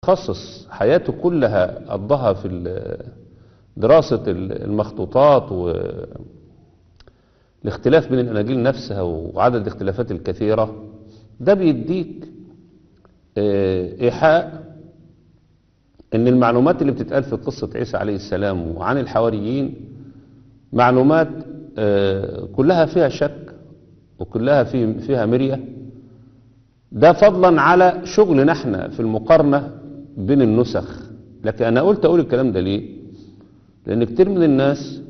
خصص حياته كلها قضاها في ال- دراسة ال- المخطوطات والاختلاف بين الأناجيل نفسها وعدد الاختلافات الكثيرة ده بيديك آه، إيحاء إن المعلومات اللي بتتقال في قصة عيسى عليه السلام وعن الحواريين معلومات آه، كلها فيها شك وكلها في فيها مرية ده فضلا على شغلنا احنا في المقارنة بين النسخ لكن انا قلت اقول الكلام ده ليه لان كتير من الناس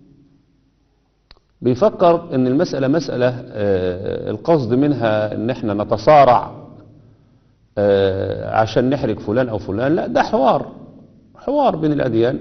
بيفكر ان المسألة مسألة آه، القصد منها ان احنا نتصارع آه، عشان نحرق فلان او فلان لا ده حوار حوار بين الاديان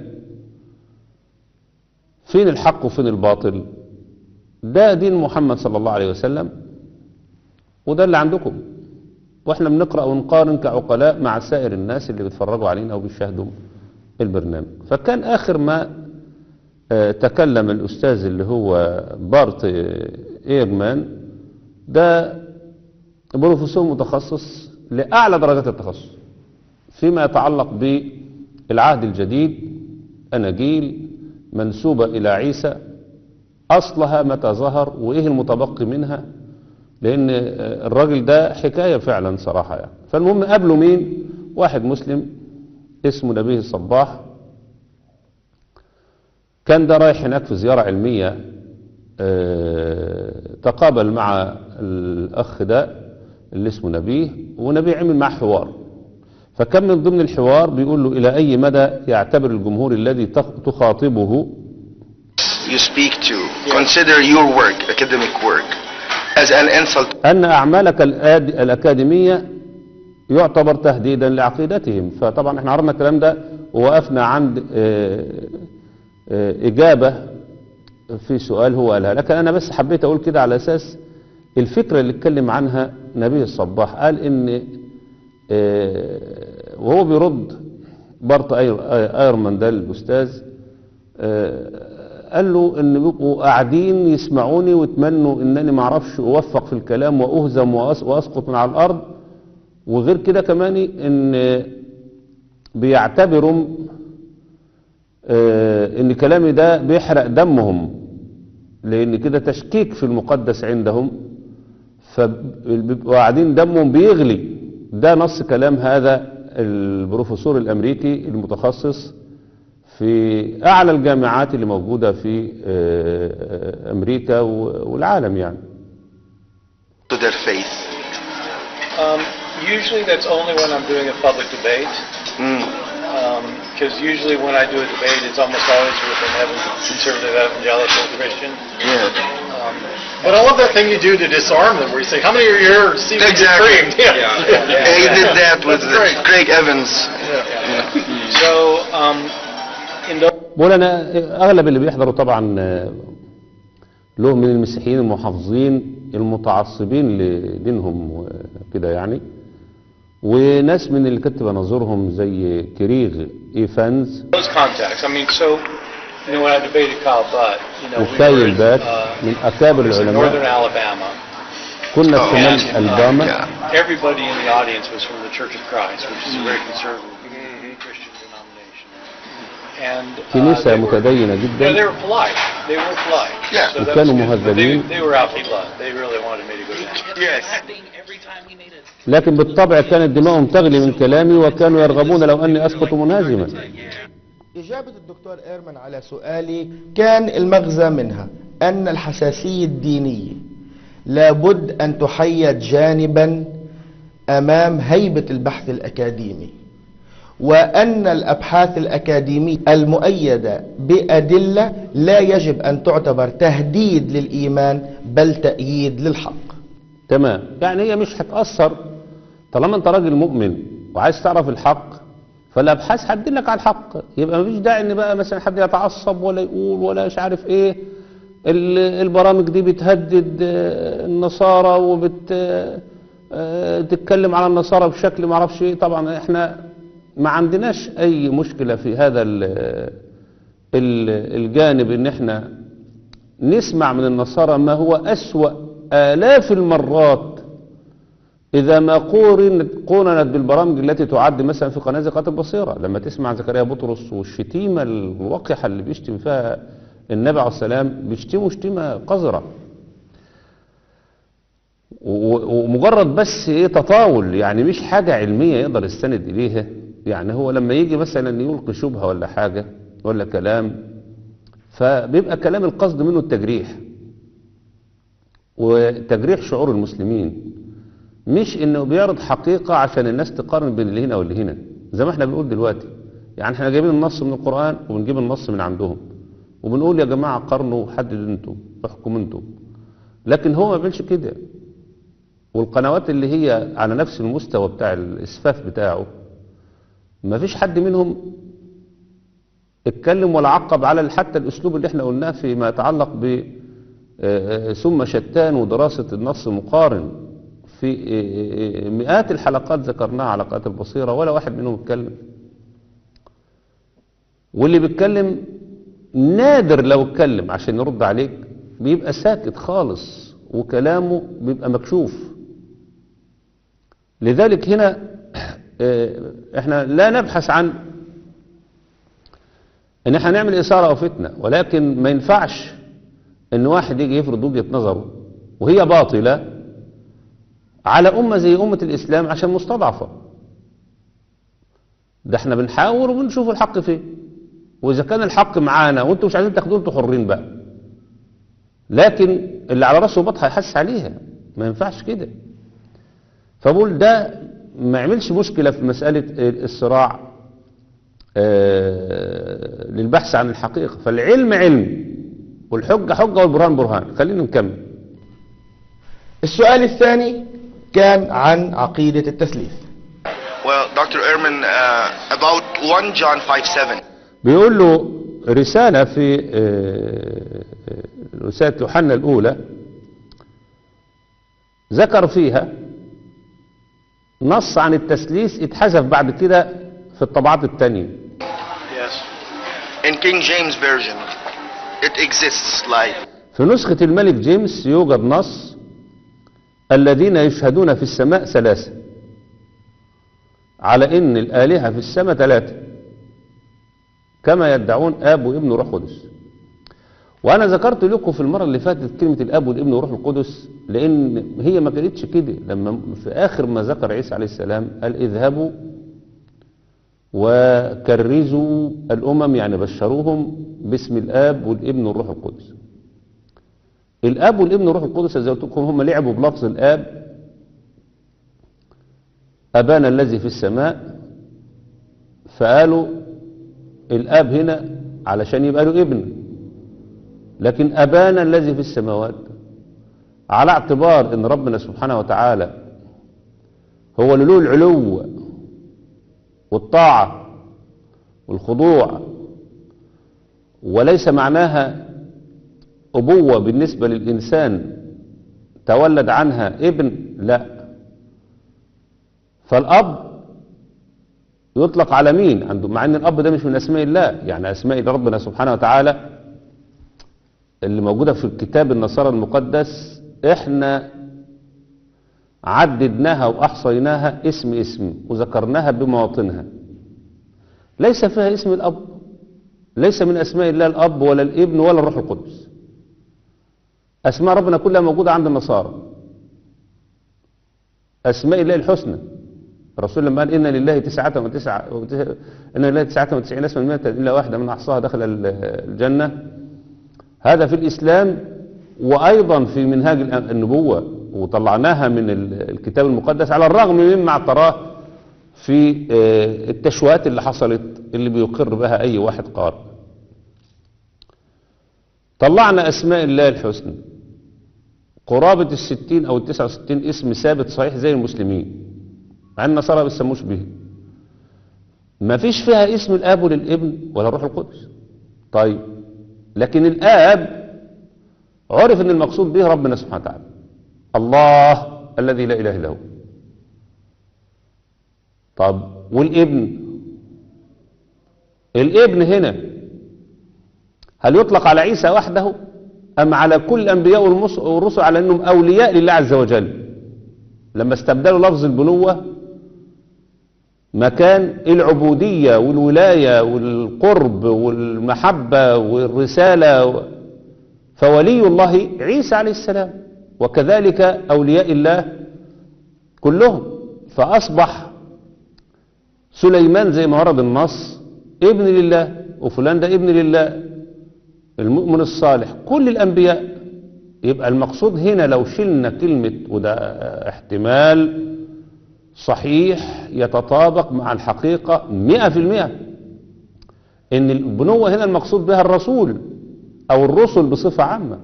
فين الحق وفين الباطل ده دين محمد صلى الله عليه وسلم وده اللي عندكم واحنا بنقرأ ونقارن كعقلاء مع سائر الناس اللي بيتفرجوا علينا او بيشاهدوا البرنامج فكان اخر ما آه، تكلم الاستاذ اللي هو بارت آه، ايرمان ده بروفيسور متخصص لاعلى درجات التخصص فيما يتعلق بالعهد الجديد اناجيل منسوبه الى عيسى اصلها متى ظهر وايه المتبقي منها لان آه، الراجل ده حكايه فعلا صراحه يعني فالمهم قابله مين واحد مسلم اسمه نبيه الصباح كان ده رايح هناك في زياره علميه آه، تقابل مع الاخ ده اللي اسمه نبيه ونبيه عمل معاه حوار فكان من ضمن الحوار بيقول له الى اي مدى يعتبر الجمهور الذي تخ- تخاطبه you speak to consider your work, academic work, as an insult أن أعمالك الآد- الأكاديمية يعتبر تهديدا لعقيدتهم فطبعا احنا عرضنا الكلام ده ووقفنا عند آه، آه، إجابة في سؤال هو قالها لكن أنا بس حبيت أقول كده على أساس الفكرة اللي اتكلم عنها نبيه الصباح قال إن آه، وهو بيرد بارت أير- ايرمان ده الأستاذ آه، قال له ان بيبقوا قاعدين يسمعوني ويتمنوا انني ما اعرفش اوفق في الكلام واهزم وأس- واسقط من على الارض وغير كده كمان ان بيعتبروا آه، ان كلامي ده بيحرق دمهم لان كده تشكيك في المقدس عندهم فبيبقوا قاعدين دمهم بيغلي ده نص كلام هذا البروفيسور الامريكي المتخصص في اعلى الجامعات اللي موجوده في آه، امريكا و- والعالم يعني to their faith. Um, usually that's only when I'm doing a public debate. Mm. Because usually when I do a debate, it's almost always with an evan- conservative evangelical Christian. Yeah. Um, But I love that thing you do to disarm them, where you say, "How many are here see me get Exactly. creamed?" Yeah. Yeah, he did that with That's great. Craig Evans. so um, in those بقول انا اغلب اللي بيحضروا طبعا آه، له من المسيحيين المحافظين المتعصبين لدينهم وكده يعني وناس من اللي كنت بنظرهم زي كريغ ايفانز those contacts, I mean, so you know when I debated Kyle Butt, you know, we were وكاي in, البات uh, من اكابر it was in northern العلماء Alabama. كنا في Oh, شمال yeah. الباما Yeah. Everybody in the audience was from the Church of Christ, which is a very conservative Christian denomination. And uh, كنيسة they were- متدينة Yeah, they جدا were polite. They were polite. Yeah. So that وكانوا was good. But they, مهذبين. they were out for blood. They really wanted me to go down. Yes. لكن بالطبع كانت دماؤهم تغلي من كلامي وكانوا يرغبون لو أني أسقط منهزما إجابة الدكتور إيرمان على سؤالي كان المغزى منها أن الحساسية الدينية لابد أن تحيد جانبا أمام هيبة البحث الأكاديمي وأن الأبحاث الأكاديمية المؤيدة بأدلة لا يجب أن تعتبر تهديد للإيمان بل تأييد للحق تمام يعني هي مش هتأثر طالما أنت راجل مؤمن وعايز تعرف الحق فالأبحاث هتدلك على الحق يبقى مفيش داعي إن بقى مثلا حد يتعصب ولا يقول ولا مش عارف إيه ال- البرامج دي بتهدد آه، النصارى وبت آه، تتكلم على النصارى بشكل ما اعرفش ايه طبعا احنا ما عندناش اي مشكلة في هذا ال- ال- الجانب ان احنا نسمع من النصارى ما هو أسوأ آلاف المرات إذا ما قورنت قورنت بالبرامج التي تعد مثلا في قناة قناة البصيرة لما تسمع زكريا بطرس والشتيمة الوقحة اللي بيشتم فيها النبي عليه السلام بيشتموا شتيمة قذرة و- ومجرد بس ايه تطاول يعني مش حاجة علمية يقدر يستند إليها يعني هو لما يجي مثلا يلقي شبهة ولا حاجة ولا كلام فبيبقى كلام القصد منه التجريح وتجريح شعور المسلمين مش انه بيعرض حقيقة عشان الناس تقارن بين اللي هنا واللي هنا زي ما احنا بنقول دلوقتي يعني احنا جايبين النص من القرآن وبنجيب النص من عندهم وبنقول يا جماعة قارنوا حددوا انتم احكموا انتم لكن هو ما بيعملش كده والقنوات اللي هي على نفس المستوى بتاع الاسفاف بتاعه ما فيش حد منهم اتكلم ولا عقب على حتى الاسلوب اللي احنا قلناه فيما يتعلق ب آه، آه، ثم شتان ودراسة النص مقارن في آه، آه، مئات الحلقات ذكرناها على قناة البصيرة ولا واحد منهم اتكلم واللي بيتكلم نادر لو اتكلم عشان يرد عليك بيبقى ساكت خالص وكلامه بيبقى مكشوف لذلك هنا آه، احنا لا نبحث عن ان احنا نعمل اثاره او فتنه ولكن ما ينفعش ان واحد يجي يفرض وجهه نظره وهي باطله على امه زي امه الاسلام عشان مستضعفه ده احنا بنحاول وبنشوف الحق فين واذا كان الحق معانا وانتم مش عايزين تاخدوه انتوا حرين بقى لكن اللي على راسه بط هيحس عليها ما ينفعش كده فبقول ده ما يعملش مشكله في مساله الصراع آه، للبحث عن الحقيقة فالعلم علم والحجة حجة والبرهان برهان خلينا نكمل السؤال الثاني كان عن عقيدة التثليث Well, Dr. Ehrman, uh, about 1 John 5 7. بيقول له رسالة في آه، آه، رسالة يوحنا الأولى ذكر فيها نص عن التثليث اتحذف بعد كده في الطبعات التانية Yes. In King James Version, it exists like في نسخة الملك جيمس يوجد نص الذين يشهدون في السماء ثلاثة على ان الآلهة في السماء ثلاثة كما يدعون آب وابن وروح قدس وأنا ذكرت لكم في المرة اللي فاتت كلمة الآب والابن وروح القدس لأن هي ما كانتش كده لما في آخر ما ذكر عيسى عليه السلام قال اذهبوا وكرزوا الأمم يعني بشروهم باسم الآب والابن والروح القدس الاب والابن والروح القدس زي ما قلت لكم هم لعبوا بلفظ الاب ابانا الذي في السماء فقالوا الاب هنا علشان يبقى له ابن لكن ابانا الذي في السماوات على اعتبار ان ربنا سبحانه وتعالى هو اللي له العلو والطاعه والخضوع وليس معناها أبوة بالنسبة للإنسان تولد عنها ابن لا فالأب يطلق على مين عنده مع أن الأب ده مش من أسماء الله يعني أسماء ربنا سبحانه وتعالى اللي موجودة في الكتاب النصارى المقدس احنا عددناها وأحصيناها اسم اسم وذكرناها بمواطنها ليس فيها اسم الأب ليس من أسماء الله الأب ولا الابن ولا الروح القدس أسماء ربنا كلها موجودة عند النصارى أسماء الله الحسنى الرسول لما قال إن لله تسعة وتسعة وتسعة- إن لله تسعة وتسعين اسما مئة إلا واحدة من أحصاها دخل ال- الجنة هذا في الإسلام وأيضا في منهاج الأ- النبوة وطلعناها من ال- الكتاب المقدس على الرغم مما اعتراه في آه، التشويهات اللي حصلت اللي بيقر بها أي واحد قارئ طلعنا أسماء الله الحسنى قرابة الستين أو التسعة وستين اسم ثابت صحيح زي المسلمين مع أن النصارى ما بيسموش به ما فيش فيها اسم الآب للابن ولا الروح القدس طيب لكن الآب عرف أن المقصود به ربنا سبحانه وتعالى الله الذي لا إله إلا هو طب والابن الابن هنا هل يطلق على عيسى وحده أم على كل الأنبياء والمس- والرسل على أنهم أولياء لله عز وجل لما استبدلوا لفظ البنوة مكان العبودية والولاية والقرب والمحبة والرسالة فولي الله عيسى عليه السلام وكذلك أولياء الله كلهم فأصبح سليمان زي ما ورد النص ابن لله وفلان ده ابن لله المؤمن الصالح كل الأنبياء يبقى المقصود هنا لو شلنا كلمة وده احتمال صحيح يتطابق مع الحقيقة مئة في المئة ان البنوة هنا المقصود بها الرسول او الرسل بصفة عامة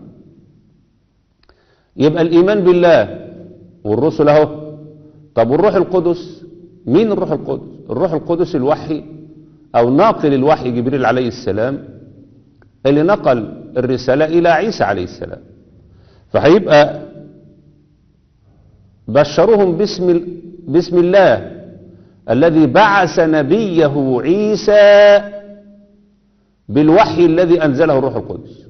يبقى الايمان بالله والرسل اهو طب والروح القدس مين الروح القدس الروح القدس الوحي او ناقل الوحي جبريل عليه السلام اللي نقل الرسالة الى عيسى عليه السلام فهيبقى بشرهم باسم ال- باسم الله الذي بعث نبيه عيسى بالوحي الذي انزله الروح القدس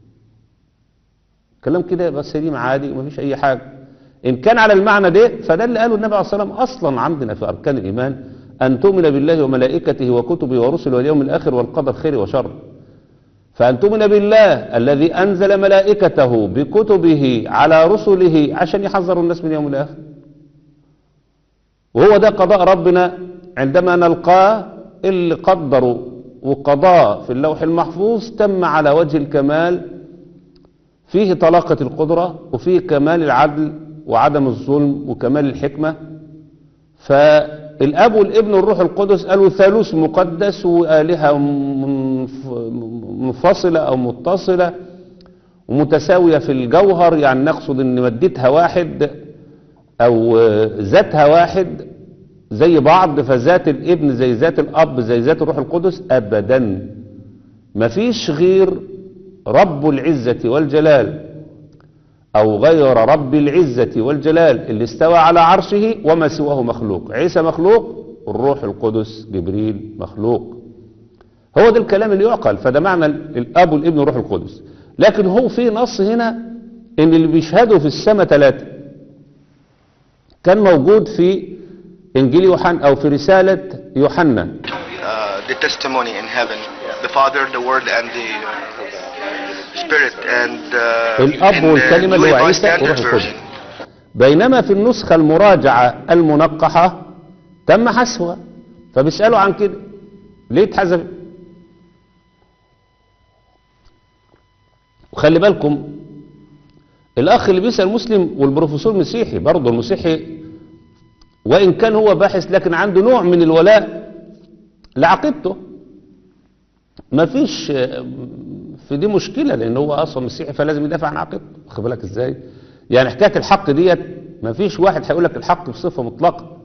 كلام كده يبقى سليم عادي ومفيش اي حاجه ان كان على المعنى ده فده اللي قاله النبي عليه الصلاه والسلام اصلا عندنا في اركان الايمان ان تؤمن بالله وملائكته وكتبه ورسله واليوم الاخر والقدر خير وشر فأن تؤمن بالله الذي أنزل ملائكته بكتبه على رسله عشان يحذروا الناس من يوم الآخر وهو ده قضاء ربنا عندما نلقاه اللي قدروا وقضاء في اللوح المحفوظ تم على وجه الكمال فيه طلاقة القدرة وفيه كمال العدل وعدم الظلم وكمال الحكمة فالأب والابن والروح القدس قالوا ثالوث مقدس وآلهة منف- منفصلة أو متصلة ومتساوية في الجوهر يعني نقصد ان مادتها واحد او ذاتها واحد زي بعض فذات الابن زي ذات الاب زي ذات الروح القدس ابدا مفيش غير رب العزة والجلال او غير رب العزة والجلال اللي استوى على عرشه وما سواه مخلوق عيسى مخلوق الروح القدس جبريل مخلوق هو ده الكلام اللي يعقل فده معنى الاب والابن والروح القدس لكن هو في نص هنا ان اللي بيشهدوا في السماء ثلاثة كان موجود في انجيل يوحنا او في رسالة يوحنا uh, the testimony in heaven the father the word and the uh, spirit and uh, الاب in والكلمة the اللي هو New Revised عيسى والروح Standard القدس Version بينما في النسخة المراجعة المنقحة تم حذفها فبيسألوا عن كده ليه اتحذف وخلي بالكم الأخ اللي بيسأل مسلم والبروفيسور مسيحي برضه المسيحي وإن كان هو باحث لكن عنده نوع من الولاء لعقيدته مفيش آه، في دي مشكلة لأن هو أصلا مسيحي فلازم يدافع عن عقيدته واخد بالك إزاي يعني حكاية الحق ديت مفيش واحد هيقول لك الحق بصفة مطلقة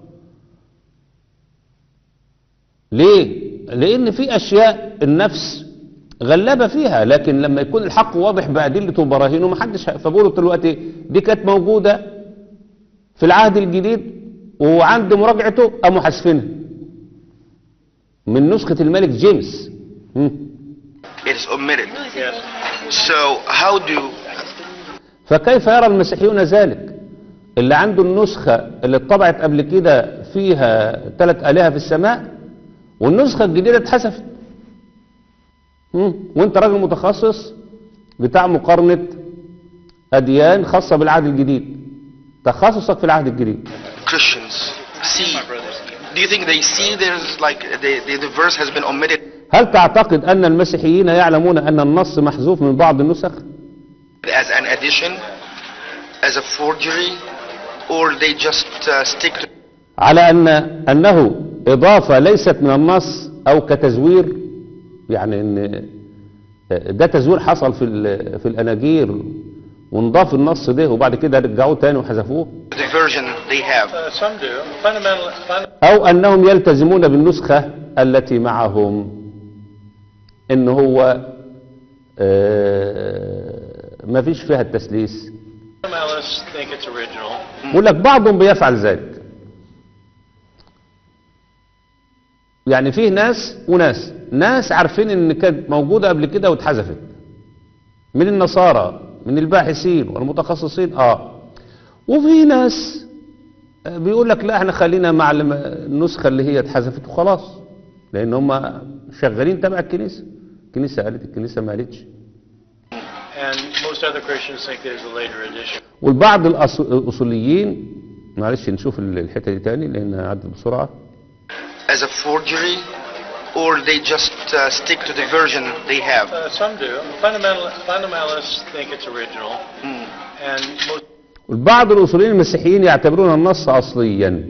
ليه لأن في أشياء النفس غلبة فيها لكن لما يكون الحق واضح بأدلته وبراهينه محدش ه- فبقولوا دلوقتي دي كانت موجودة في العهد الجديد وعند مراجعته قاموا حاسفينها من نسخة الملك جيمس مم. it is omitted so how do فكيف يرى المسيحيون ذلك اللي عنده النسخة اللي اتطبعت قبل كده فيها ثلاث آلهة في السماء والنسخة الجديدة اتحذفت مم. وانت راجل متخصص بتاع مقارنة أديان خاصة بالعهد الجديد تخصصك في العهد الجديد Christians see do you think they see there's like the, the, the verse has been omitted هل تعتقد أن المسيحيين يعلمون أن النص محذوف من بعض النسخ as an addition as a forgery or they just uh, stick to على أن أنه إضافة ليست من النص أو كتزوير يعني أن ده تزوير حصل في ال- في الأناجيل ونضاف النص ده وبعد كده رجعوه تاني وحذفوه the version they have Uh, some do. Fundamental, fun, أو أنهم يلتزمون بالنسخة التي معهم إن هو ما فيش فيها التسليس fundamentalists think it's original. يقول لك بعضهم بيفعل ذلك يعني فيه ناس وناس ناس عارفين ان كانت موجودة قبل كده واتحذفت من النصارى من الباحثين والمتخصصين اه وفي ناس آه، بيقول لك لا احنا خلينا مع الم- النسخة اللي هي اتحذفت وخلاص لان هم شغالين تبع الكنيسة الكنيسة قالت الكنيسة ما قالتش And most other Christians think there's a later edition. والبعض الأص- الأصوليين معلش نشوف ال- الحتة دي تاني لأن عدت بسرعة as a forgery, or they just uh, stick to the version they have? Uh, some do. Fundamental, fundamentalists think it's original, Hmm. and most والبعض الأصوليين المسيحيين يعتبرون النص أصليا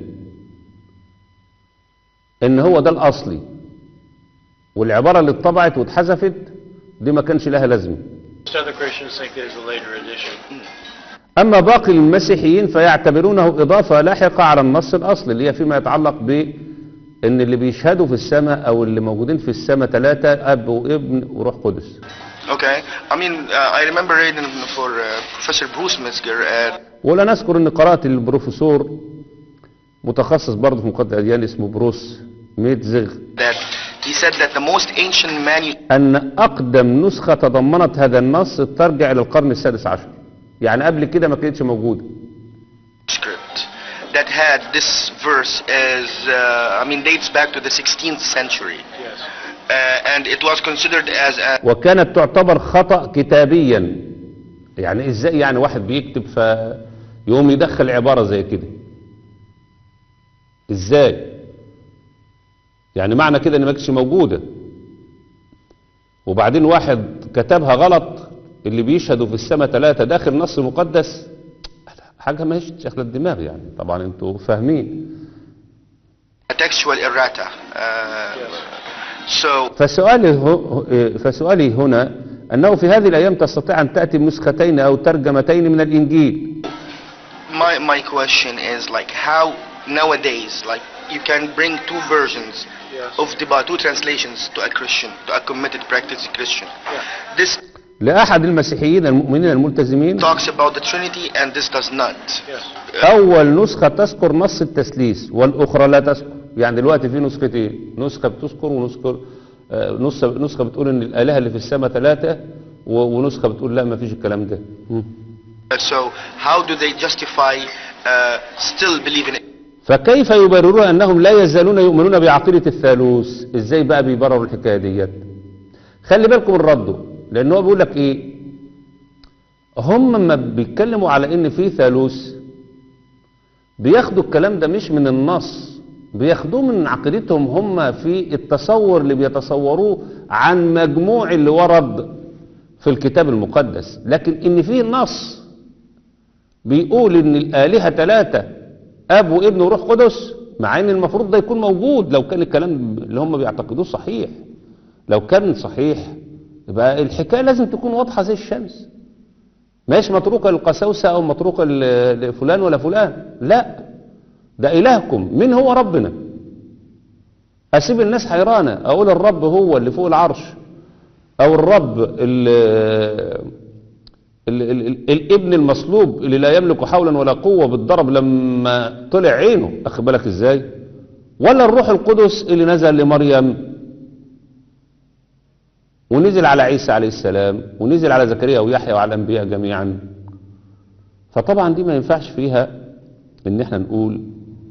إن هو ده الأصلي والعبارة اللي اتطبعت واتحذفت دي ما كانش لها لازمة most other Christians think there's a later edition. أما باقي المسيحيين فيعتبرونه إضافة لاحقة على النص الأصلي اللي هي فيما يتعلق ب إن اللي بيشهدوا في السماء أو اللي موجودين في السماء ثلاثة أب وابن وروح قدس Okay. I mean, uh, I remember reading for uh, Professor Bruce Metzger at ولا نذكر ان قرأت البروفيسور متخصص برضه في مقدس الأديان اسمه بروس ميتزغ that he said that the most ancient manuscript أن أقدم نسخة تضمنت هذا النص ترجع إلى القرن السادس عشر يعني قبل كده ما كانتش موجودة that had this verse is, uh, I mean, dates back to the 16th century. Yes. Uh, and it was considered as a وكانت تعتبر خطأ كتابيا يعني ازاي يعني واحد بيكتب فيقوم يدخل عبارة زي كده ازاي يعني معنى كده ان ما كانتش موجودة وبعدين واحد كتبها غلط اللي بيشهدوا في السماء ثلاثة داخل نص مقدس حاجة ما هيش شكل الدماغ يعني طبعا انتوا فاهمين a textual errata. Uh, so فسؤالي, هو فسؤالي هنا أنه في هذه الأيام تستطيع أن تأتي بنسختين أو ترجمتين من الإنجيل my my question is like how nowadays like you can bring two versions Yes. of the Bible, two translations to a Christian, to a committed practice Christian. This لأحد المسيحيين المؤمنين الملتزمين talks about the Trinity and this does not. Yes. أول نسخة تذكر نص التثليث والأخرى لا تذكر يعني دلوقتي في نسختين نسخة بتذكر ونذكر آه، نسخة نسخة بتقول إن الآلهة اللي في السماء ثلاثة و- ونسخة بتقول لا ما فيش الكلام ده مم. So how do they justify uh, still believing it? فكيف يبررون أنهم لا يزالون يؤمنون بعقيدة الثالوث إزاي بقى بيبرروا الحكاية ديت خلي بالكم من رده لأن هو بيقول لك إيه هم لما بيتكلموا على إن في ثالوث بياخدوا الكلام ده مش من النص بياخدوه من عقيدتهم هم في التصور اللي بيتصوروه عن مجموع اللي ورد في الكتاب المقدس لكن إن فيه نص بيقول ان الآلهة ثلاثة أب وابن وروح قدس مع ان المفروض ده يكون موجود لو كان الكلام اللي هم بيعتقدوه صحيح لو كان صحيح يبقى الحكاية لازم تكون واضحة زي الشمس مش متروكة للقساوسة أو متروكة ل- لفلان ولا فلان لا ده إلهكم من هو ربنا أسيب الناس حيرانة أقول الرب هو اللي فوق العرش أو الرب اللي ال ال ال الابن المصلوب اللي لا يملك حولا ولا قوة بالضرب لما طلع عينه أخد بالك ازاي ولا الروح القدس اللي نزل لمريم ونزل على عيسى عليه السلام ونزل على زكريا ويحيى وعلى الأنبياء جميعا فطبعا دي ما ينفعش فيها ان احنا نقول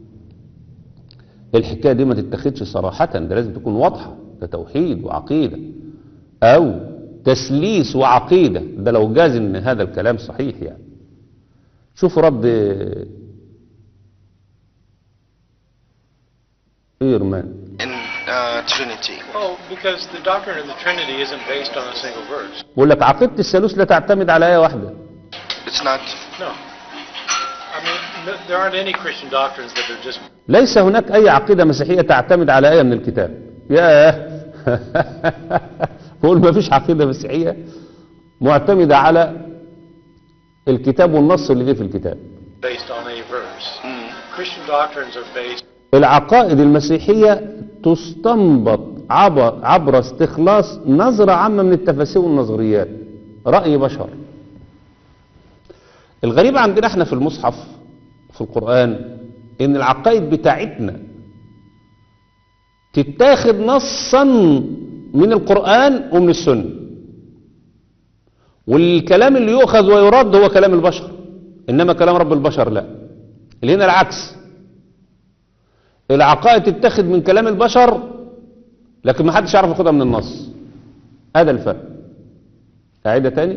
الحكاية دي ما تتخذش صراحة ده لازم تكون واضحة ده توحيد وعقيدة أو تسليس وعقيدة ده لو جاز إن هذا الكلام صحيح يعني شوفوا رد إيرمان in uh, Trinity. Oh, because the doctrine of the Trinity isn't based on a single verse. بقول لك عقيدة الثالوث لا تعتمد على آية واحدة It's not. No. I mean, no, there aren't any Christian doctrines that are just ليس هناك أي عقيدة مسيحية تعتمد على آية من الكتاب ياه بقول ما فيش عقيدة مسيحية معتمدة على الكتاب والنص اللي جه في الكتاب based on a verse. Christian doctrines are based العقائد المسيحية تستنبط عبر, عبر استخلاص نظرة عامة من التفاسير والنظريات رأي بشر الغريب عندنا احنا في المصحف في القرآن ان العقائد بتاعتنا تتاخد نصا من القرآن ومن السنة والكلام اللي يؤخذ ويرد هو كلام البشر انما كلام رب البشر لا اللي هنا العكس العقائد تتخذ من كلام البشر لكن ما حدش يعرف ياخدها من النص هذا الفرق أعيدها تاني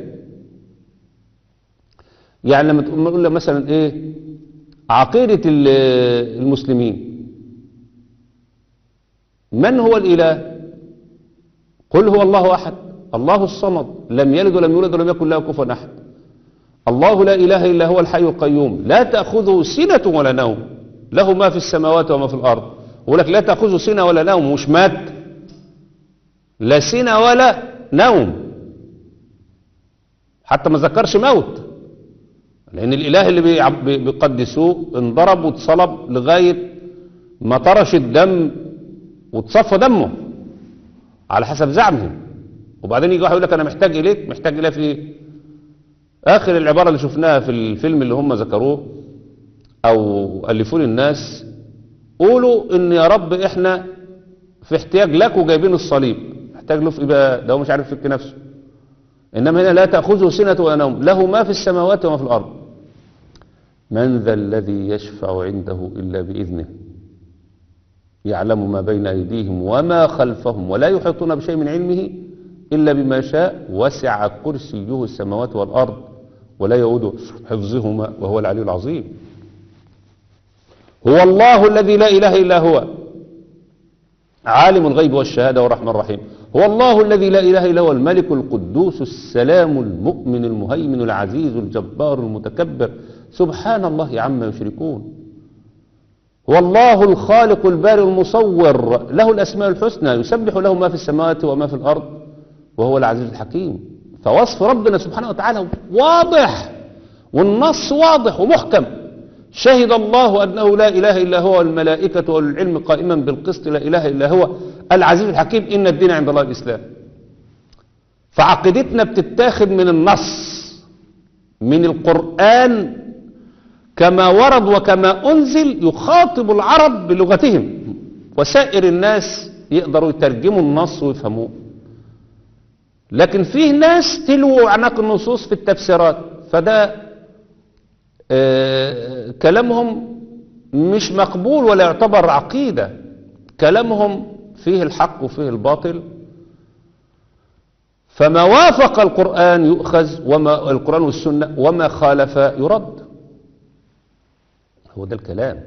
يعني لما تقول نقول لك مثلا ايه عقيدة ال- المسلمين من هو الإله قل هو الله أحد الله الصمد لم يلد ولم يولد ولم يكن له كفوا أحد الله لا إله إلا هو الحي القيوم لا تأخذه سنة ولا نوم له ما في السماوات وما في الأرض يقول لك لا تأخذه سنة ولا نوم مش مات لا سنة ولا نوم حتى ما ذكرش موت لأن الإله اللي بيعب- بي- بيقدسوه انضرب واتصلب لغاية ما طرش الدم وتصفى دمه على حسب زعمهم وبعدين يجي واحد يقول لك أنا محتاج إليك محتاج إليه في إيه؟ آخر العبارة اللي شفناها في الفيلم اللي هم ذكروه أو ألفوه للناس قولوا إن يا رب إحنا في احتياج لك وجايبين الصليب محتاج له في إيه بقى ده هو مش عارف يفك نفسه إنما هنا لا تأخذه سنة ولا نوم له ما في السماوات وما في الأرض من ذا الذي يشفع عنده إلا بإذنه يعلم ما بين أيديهم وما خلفهم ولا يحيطون بشيء من علمه إلا بما شاء وسع كرسيه السماوات والأرض ولا يؤود حفظهما وهو العلي العظيم هو الله الذي لا إله إلا هو عالم الغيب والشهادة والرحمن الرحيم هو الله الذي لا إله إلا هو الملك القدوس السلام المؤمن المهيمن العزيز الجبار المتكبر سبحان الله عما يشركون هو الله الخالق البارئ المصور له الأسماء الحسنى يسبح له ما في السماوات وما في الأرض وهو العزيز الحكيم فوصف ربنا سبحانه وتعالى واضح والنص واضح ومحكم شهد الله أنه لا إله إلا هو الملائكة والعلم قائما بالقسط لا إله إلا هو العزيز الحكيم إن الدين عند الله الإسلام فعقيدتنا بتتاخد من النص من القرآن كما ورد وكما أنزل يخاطب العرب بلغتهم وسائر الناس يقدروا يترجموا النص ويفهموه لكن فيه ناس تلووا أعناق النصوص في التفسيرات فده آه كلامهم مش مقبول ولا يعتبر عقيدة كلامهم فيه الحق وفيه الباطل فما وافق القرآن يؤخذ وما القرآن والسنة وما خالف يرد هو ده الكلام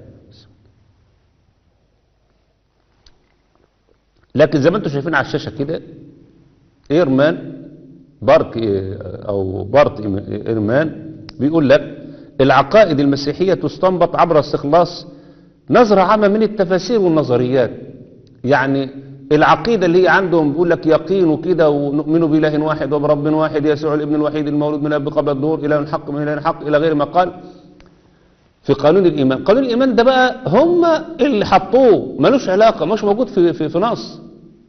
لكن زي ما انتم شايفين على الشاشة كده ايرمان بارك او بارت ايرمان بيقول لك العقائد المسيحية تستنبط عبر استخلاص نظرة عامة من التفاسير والنظريات يعني العقيدة اللي هي عندهم بيقول لك يقين وكده ونؤمن بإله واحد وبرب واحد يسوع الابن الوحيد المولود من أب قبل الظهور إله الحق من إله الحق إلى غير ما قال في قانون الإيمان قانون الإيمان ده بقى هم اللي حطوه ملوش علاقة مش موجود في, في, في نص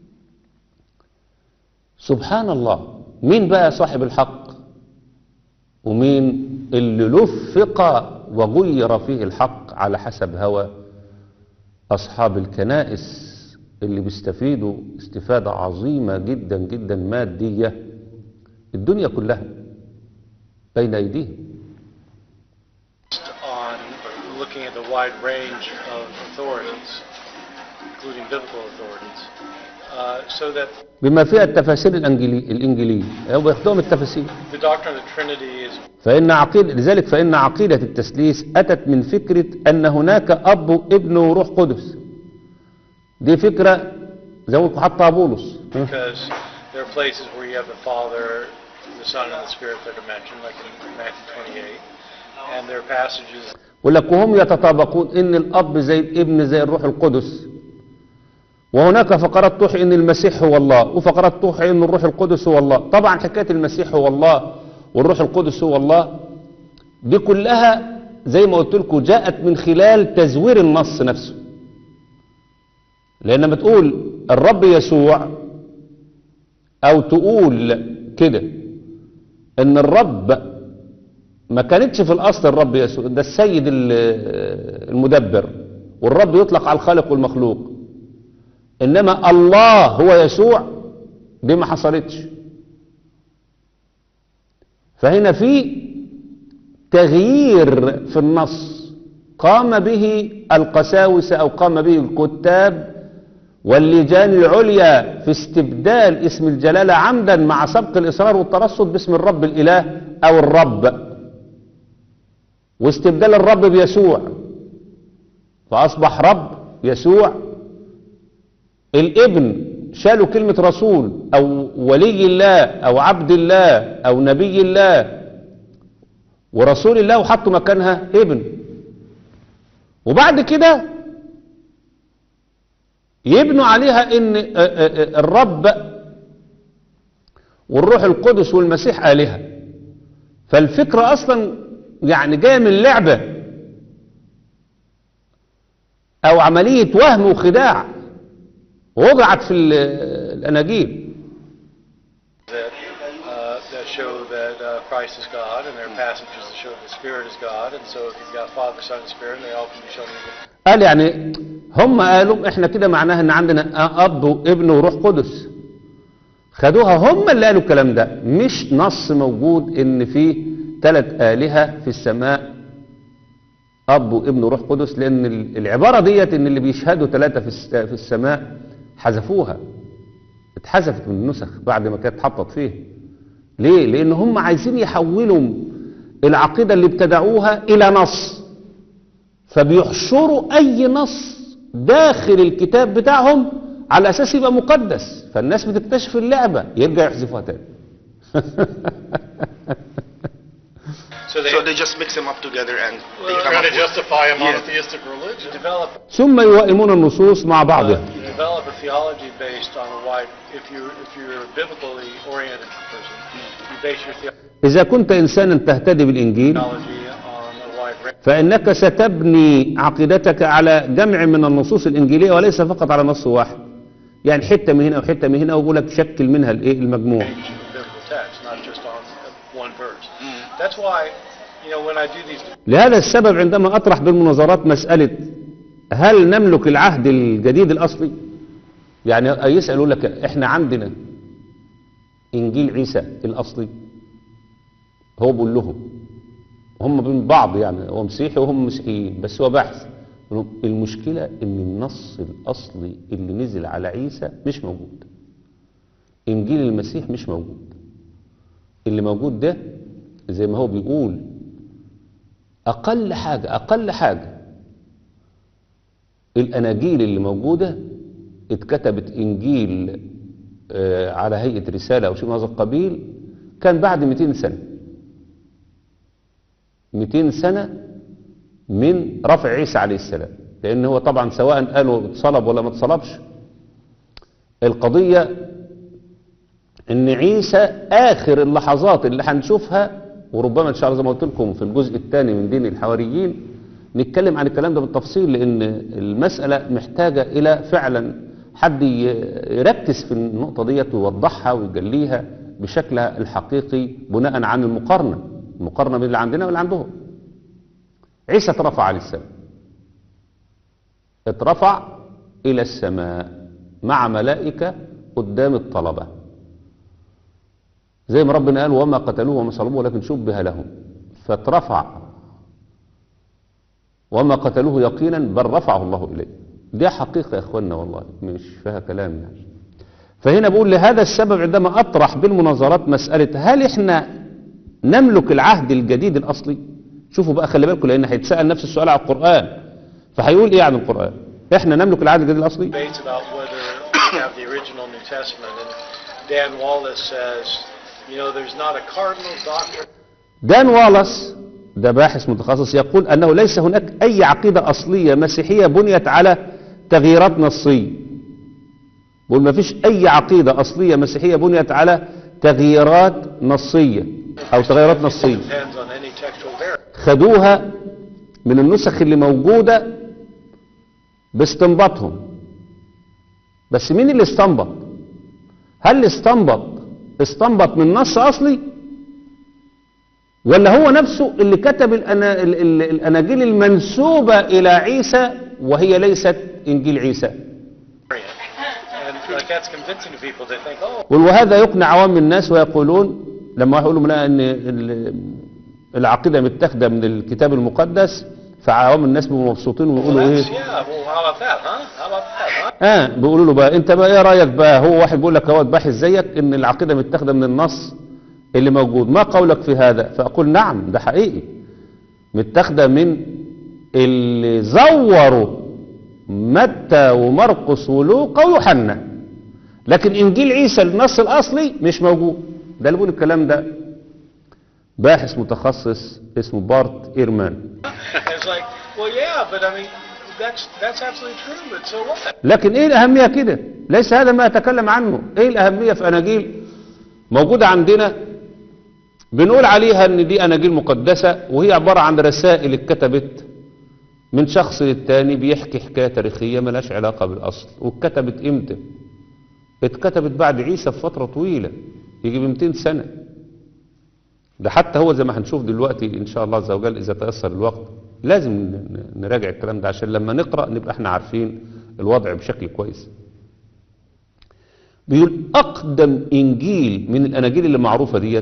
سبحان الله مين بقى صاحب الحق ومين اللي لفق وغير فيه الحق على حسب هوى أصحاب الكنائس اللي بيستفيدوا استفادة عظيمة جدا جدا مادية الدنيا كلها بين أيديهم on looking at the wide range of authorities, including biblical authorities, uh, so that بما فيها التفاسير الإنجيلي الإنجيلية هم بياخدوهم التفاسير the doctrine of the Trinity is فإن عقيدة لذلك فإن عقيدة التثليث أتت من فكرة أن هناك أب وابن وروح قدس دي فكرة زي ما حطها بولس because there are places where you have the Father, the Son, and the Spirit that are mentioned, like in Matthew 28, and there are passages يقول لك وهم يتطابقون ان الاب زي الابن زي الروح القدس وهناك فقرات توحي ان المسيح هو الله وفقرات توحي ان الروح القدس هو الله طبعا حكايه المسيح هو الله والروح القدس هو الله دي كلها زي ما قلت لكم جاءت من خلال تزوير النص نفسه لان لما تقول الرب يسوع او تقول كده ان الرب ما كانتش في الأصل الرب يسوع ده السيد ال- المدبر والرب يطلق على الخالق والمخلوق إنما الله هو يسوع دي ما حصلتش فهنا في تغيير في النص قام به القساوسة أو قام به الكتاب واللجان العليا في استبدال اسم الجلالة عمدا مع سبق الإصرار والترصد باسم الرب الإله أو الرب واستبدال الرب بيسوع فأصبح رب يسوع الابن شالوا كلمة رسول أو ولي الله أو عبد الله أو نبي الله ورسول الله وحطوا مكانها ابن وبعد كده يبنوا عليها ان آه، آه، آه، الرب والروح القدس والمسيح آلهة فالفكرة أصلا يعني جاية من لعبة أو عملية وهم وخداع وضعت في ال- الأناجيل that uh, that show that uh, Christ is God, and there are passages that show the Spirit is God, and so if you've got Father, Son, and Spirit, they all can be shown. in the- قال يعني هم قالوا احنا كده معناها ان عندنا اب وابن وروح قدس خدوها هم اللي قالوا الكلام ده مش نص موجود ان في ثلاث آلهة في السماء اب وابن وروح قدس لان ال- العبارة ديت ان اللي بيشهدوا ثلاثة في الس- في السماء حذفوها اتحذفت من النسخ بعد ما كانت اتحطت فيه ليه لان هم عايزين يحولوا العقيدة اللي ابتدعوها الى نص فبيحشروا اي نص داخل الكتاب بتاعهم على اساس يبقى مقدس فالناس بتكتشف اللعبة يرجع يحذفوها تاني So they, So they just mix them up together and they come Trying up to with justify a Yeah. monotheistic religion. develop ثم يوائمون النصوص مع بعضها you develop a theology based on a wide. If you if you're a biblically oriented person, you base your إذا كنت إنسانا تهتدي بالإنجيل theology on a wide range. فإنك ستبني عقيدتك على جمع من النصوص الإنجيلية وليس فقط على نص واحد يعني حتة من هنا وحتة من هنا ويقول لك شكل منها الإيه المجموع range of biblical text, not just on uh, one verse. That's why, you know, when I do these لهذا السبب عندما أطرح بالمناظرات مسألة هل نملك العهد الجديد الأصلي يعني يسأل يقول لك إحنا عندنا إنجيل عيسى الأصلي هو بيقول لهم هم بين بعض يعني هو مسيحي وهم مسيحيين بس هو بحث يقول لهم المشكلة إن النص الأصلي اللي نزل على عيسى مش موجود إنجيل المسيح مش موجود اللي موجود ده زي ما هو بيقول أقل حاجة أقل حاجة الأناجيل اللي موجودة اتكتبت إنجيل آه، على هيئة رسالة أو شيء من هذا القبيل كان بعد 200 سنة 200 سنة من رفع عيسى عليه السلام لأن هو طبعا سواء قالوا اتصلب ولا ما اتصلبش القضية ان عيسى اخر اللحظات اللي هنشوفها وربما ان شاء الله زي ما قلت لكم في الجزء الثاني من دين الحواريين نتكلم عن الكلام ده بالتفصيل لان المسألة محتاجة الى فعلا حد ي- يركز في النقطة ديت ويوضحها ويجليها بشكلها الحقيقي بناء عن المقارنة المقارنة بين اللي عندنا واللي عندهم عيسى اترفع عليه السلام اترفع الى السماء مع ملائكة قدام الطلبة زي ما ربنا قال وما قتلوه وما صلبوه ولكن شبه لهم فاترفع وما قتلوه يقينا بل رفعه الله إليه دي حقيقة يا اخوانا والله مش فيها كلام يعني فهنا بقول لهذا السبب عندما أطرح بالمناظرات مسألة هل احنا نملك العهد الجديد الأصلي شوفوا بقى خلي بالكم لأن هيتسأل نفس السؤال على القرآن فهيقول إيه عن القرآن احنا نملك العهد الجديد الأصلي debates about whether we have the original New Testament. And Dan Wallace says, you know, there's not a cardinal doctrine دان والاس ده باحث متخصص يقول أنه ليس هناك أي عقيدة أصلية مسيحية بنيت على تغييرات نصية بقول ما فيش أي عقيدة أصلية مسيحية بنيت على تغييرات نصية أو تغييرات نصية depends on any textual variant. خدوها من النسخ اللي موجودة باستنباطهم بس مين اللي استنبط هل اللي استنبط استنبط من نص أصلي ولا هو نفسه اللي كتب الأنا... ال- ال- الأناجيل المنسوبة إلى عيسى وهي ليست إنجيل عيسى And like that's convincing to people. They think, oh, وهذا يقنع عوام الناس ويقولون لما يقولوا منها ان ال- العقيدة متاخدة من الكتاب المقدس فعوام الناس بيبقوا مبسوطين Well, ويقولوا ايه that's, yeah. Well, how about that, huh? How about that, huh? اه بيقولوا له بقى انت بقى ايه رايك بقى هو واحد بيقول لك هو باحث زيك ان العقيده متاخده من النص اللي موجود ما قولك في هذا فاقول نعم ده حقيقي متاخده من اللي زوروا متى ومرقس ولوقا ويوحنا لكن انجيل عيسى النص الاصلي مش موجود ده اللي بيقول الكلام ده باحث متخصص اسمه بارت ايرمان And it's like, well, yeah, but I mean, that's that's absolutely true. But so what? لكن ايه الاهميه كده ليس هذا ما اتكلم عنه ايه الاهميه في اناجيل موجوده عندنا بنقول عليها ان دي اناجيل مقدسه وهي عباره عن رسائل اتكتبت من شخص للتاني بيحكي حكايه تاريخيه ملهاش علاقه بالاصل واتكتبت امتى اتكتبت بعد عيسى بفتره طويله يجي ب 200 سنه ده حتى هو زي ما هنشوف دلوقتي ان شاء الله عز وجل اذا تيسر الوقت لازم ن- ن- نراجع الكلام ده عشان لما نقرا نبقى احنا عارفين الوضع بشكل كويس بيقول اقدم انجيل من الاناجيل اللي معروفه ديت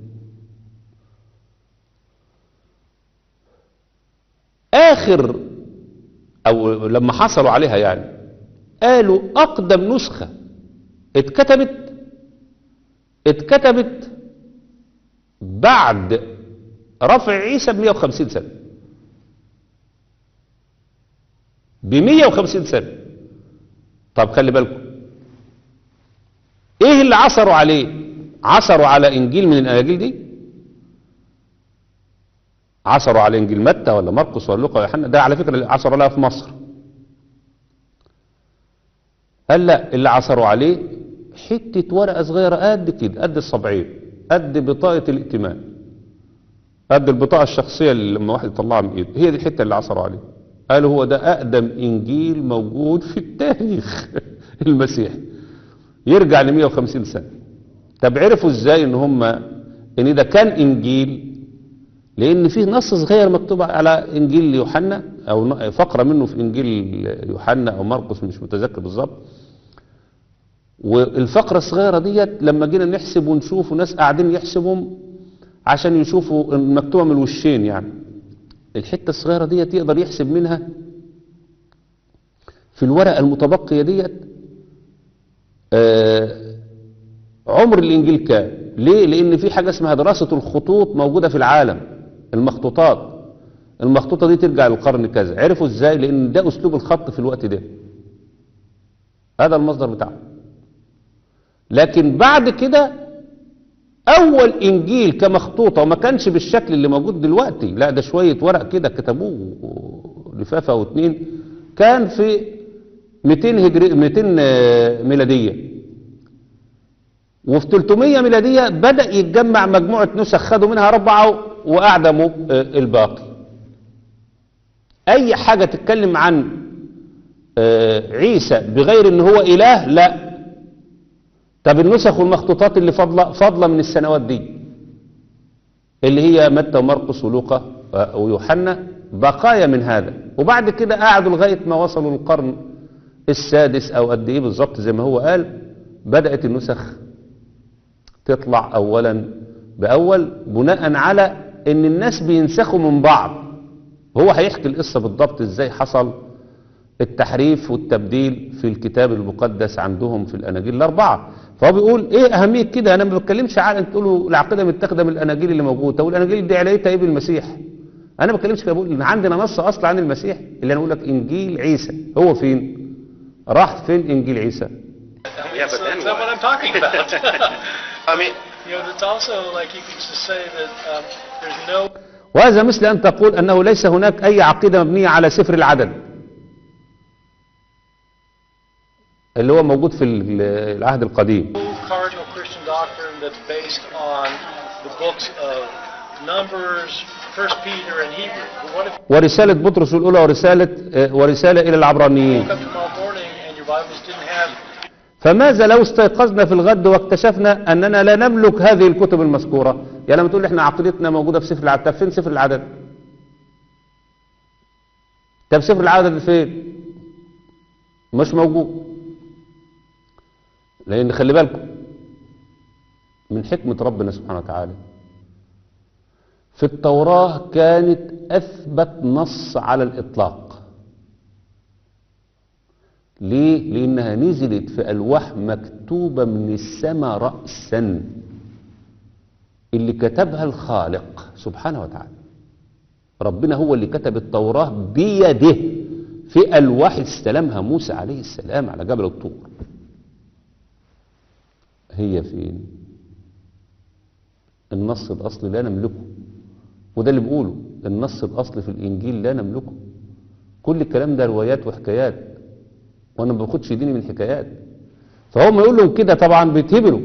اخر او لما حصلوا عليها يعني قالوا اقدم نسخه اتكتبت اتكتبت بعد رفع عيسى ب 150 سنة ب 150 سنة طب خلي بالكم ايه اللي عثروا عليه عثروا على انجيل من الاناجيل دي عثروا على انجيل متى ولا مرقس ولا لوقا ولا يوحنا ده على فكرة اللي عثروا عليها في مصر قال لا اللي عثروا عليه حتة ورقة صغيرة قد كده قد الصبعين قد بطاقة الائتمان قد البطاقة الشخصية اللي لما واحد يطلعها من ايده هي دي الحتة اللي عثروا عليها قالوا هو ده أقدم إنجيل موجود في التاريخ المسيح يرجع ل 150 سنة طب عرفوا ازاي ان هم ان ده كان إنجيل لأن فيه نص صغير مكتوب على إنجيل يوحنا أو فقرة منه في إنجيل يوحنا أو مرقس مش متذكر بالظبط والفقرة الصغيرة ديت لما جينا نحسب ونشوف وناس قاعدين يحسبهم عشان يشوفوا المكتوبة من الوشين يعني الحتة الصغيرة ديت يقدر يحسب منها في الورقة المتبقية ديت آه عمر الإنجيل كام ليه؟ لأن في حاجة اسمها دراسة الخطوط موجودة في العالم المخطوطات المخطوطة دي ترجع للقرن كذا عرفوا ازاي؟ لأن ده أسلوب الخط في الوقت ده هذا المصدر بتاعه لكن بعد كده اول انجيل كمخطوطه وما كانش بالشكل اللي موجود دلوقتي لا ده شويه ورق كده كتبوه لفافه او اتنين كان في 200 هجري 200 ميلاديه وفي 300 ميلاديه بدا يتجمع مجموعه نسخ خدوا منها اربعه واعدموا الباقي اي حاجه تتكلم عن عيسى بغير ان هو اله لا طب النسخ والمخطوطات اللي فاضله فاضله من السنوات دي اللي هي متى ومرقس ولوقا ويوحنا بقايا من هذا وبعد كده قعدوا لغايه ما وصلوا للقرن السادس او قد ايه بالظبط زي ما هو قال بدات النسخ تطلع اولا باول بناء على ان الناس بينسخوا من بعض هو هيحكي القصه بالضبط ازاي حصل التحريف والتبديل في الكتاب المقدس عندهم في الاناجيل الاربعه فهو بيقول ايه اهميه كده انا ما بتكلمش على انت تقولوا العقيده متاخده من الاناجيل اللي موجوده والاناجيل دي علاقتها ايه بالمسيح انا ما بتكلمش كده بقول ان عندنا نص اصل عن المسيح اللي انا اقول لك انجيل عيسى هو فين راح فين انجيل عيسى Yeah, but then what? what I'm talking about. I mean, you know, it's also like you could just say that um, there's no وهذا مثل ان تقول انه ليس هناك اي عقيده مبنيه على سفر العدد اللي هو موجود في العهد القديم cardinal Christian doctrine that's based on the books of Numbers, First Peter, and Hebrew. But what if ورسالة بطرس الأولى ورسالة ورسالة إلى you العبرانيين woke up tomorrow morning and your Bibles didn't have فماذا لو استيقظنا في الغد واكتشفنا أننا لا نملك هذه الكتب المذكورة يعني لما تقول احنا عقيدتنا موجودة في سفر العدد طب فين سفر العدد طب سفر العدد فين مش موجود لأن خلي بالكم من حكمة ربنا سبحانه وتعالى في التوراة كانت أثبت نص على الإطلاق ليه؟ لأنها نزلت في ألواح مكتوبة من السماء رأسا اللي كتبها الخالق سبحانه وتعالى ربنا هو اللي كتب التوراة بيده في ألواح استلمها موسى عليه السلام على جبل الطور هي فين النص الأصلي لا نملكه وده اللي بقوله النص الأصلي في الإنجيل لا نملكه كل الكلام ده روايات وحكايات وأنا ما باخدش ديني من حكايات فهم يقول لهم كده طبعا بيتهبلوا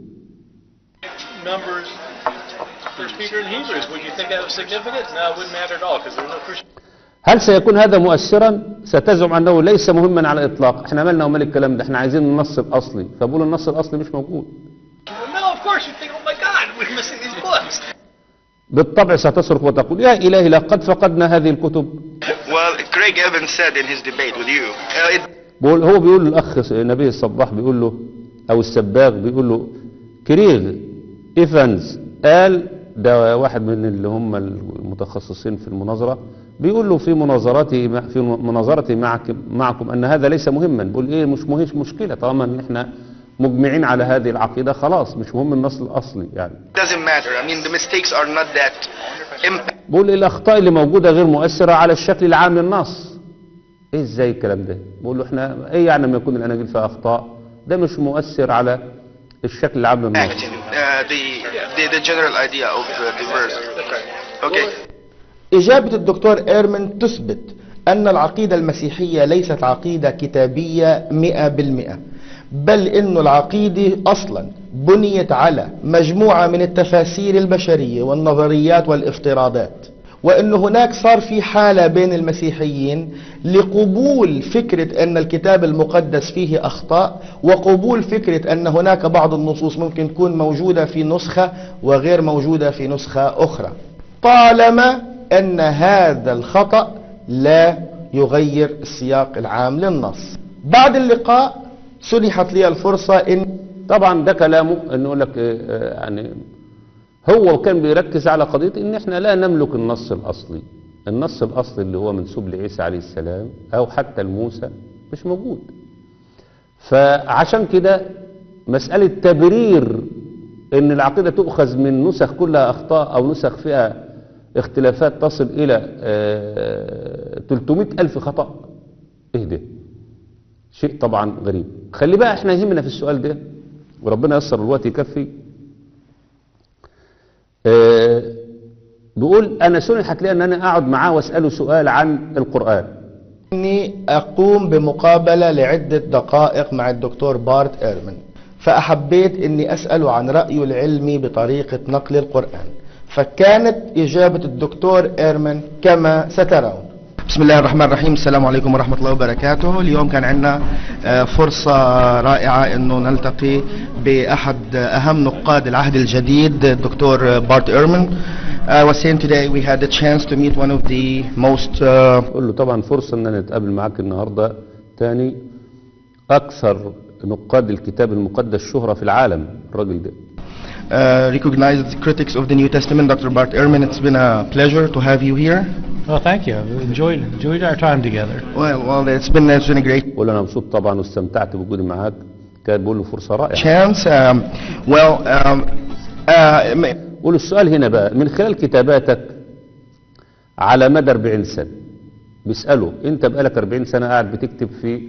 Numbers, First Peter and Hebrews. Would you think that was significant? No, it wouldn't matter at all because there were no Christians. هل سيكون هذا مؤثرا ستزعم أنه ليس مهما على الإطلاق احنا مالنا ومال الكلام ده احنا عايزين النص الأصلي فبقول النص الأصلي مش موجود No, of course you think, oh my God, we're missing these books. بالطبع ستصرخ وتقول يا إلهي لقد فقدنا هذه الكتب Well, Craig Evans said in his debate with you, uh, it, بقول هو بيقول للأخ نبيه الصباح بيقول له أو السباغ بيقول له كريغ إيفانز قال ده واحد من اللي هم المتخصصين في المناظرة بيقول له في مناظرتي مع- في مناظرتي معك معكم أن هذا ليس مهما بيقول إيه مش مهيش مشكلة طالما إن إحنا مجمعين على هذه العقيدة خلاص مش مهم النص الأصلي يعني doesn't matter. I mean, the mistakes are not that impact. بقول الأخطاء اللي موجودة غير مؤثرة على الشكل العام للنص إيه إزاي الكلام ده بقول له إحنا إيه يعني لما يكون الأناجيل فيها أخطاء ده مش مؤثر على الشكل العام للنص uh, the, the the general idea of uh, the verse. Okay. إجابة الدكتور إيرمن تثبت أن العقيدة المسيحية ليست عقيدة كتابية مئة بالمئة بل أن العقيدة أصلا بنيت على مجموعة من التفاسير البشرية والنظريات والافتراضات وأن هناك صار في حالة بين المسيحيين لقبول فكرة أن الكتاب المقدس فيه أخطاء وقبول فكرة أن هناك بعض النصوص ممكن تكون موجودة في نسخة وغير موجودة في نسخة أخرى طالما أن هذا الخطأ لا يغير السياق العام للنص بعد اللقاء سنحت لي الفرصة أن طبعا ده كلامه انه يقول لك إيه، آه، يعني هو كان بيركز على قضيه ان احنا لا نملك النص الاصلي النص الاصلي اللي هو منسوب لعيسى عليه السلام او حتى لموسى مش موجود فعشان كده مساله تبرير ان العقيده تؤخذ من نسخ كلها اخطاء او نسخ فيها اختلافات تصل الى آه، 300 الف خطا ايه ده شيء طبعا غريب خلي بقى احنا يهمنا في السؤال ده وربنا يسر الوقت يكفي اه بيقول انا سنحت لي ان انا اقعد معاه واساله سؤال عن القران أني أقوم بمقابلة لعدة دقائق مع الدكتور بارت إيرمن فأحبيت أني أسأله عن رأيه العلمي بطريقة نقل القرآن فكانت إجابة الدكتور إيرمن كما سترون بسم الله الرحمن الرحيم السلام عليكم ورحمة الله وبركاته اليوم كان عندنا آه، فرصة رائعة أنه نلتقي بأحد أهم نقاد العهد الجديد الدكتور بارت إيرمن I was saying today we had the chance to meet one of the most uh, قول له طبعا فرصه ان انا اتقابل معاك النهارده تاني اكثر نقاد الكتاب المقدس شهره في العالم الراجل ده uh, recognized critics of the New Testament, Dr. Bart Ehrman. It's been a pleasure to have you here. Well, thank you. I've enjoyed enjoyed our time together. Well, well, it's been it's been a great بقول له انا مبسوط طبعا واستمتعت بوجودي معاك كان بقول له فرصه رائعه chance. Um, well, um, uh, m- قول السؤال هنا بقى من خلال كتاباتك على مدى 40 سنة بيسأله انت بقالك 40 سنة قاعد بتكتب في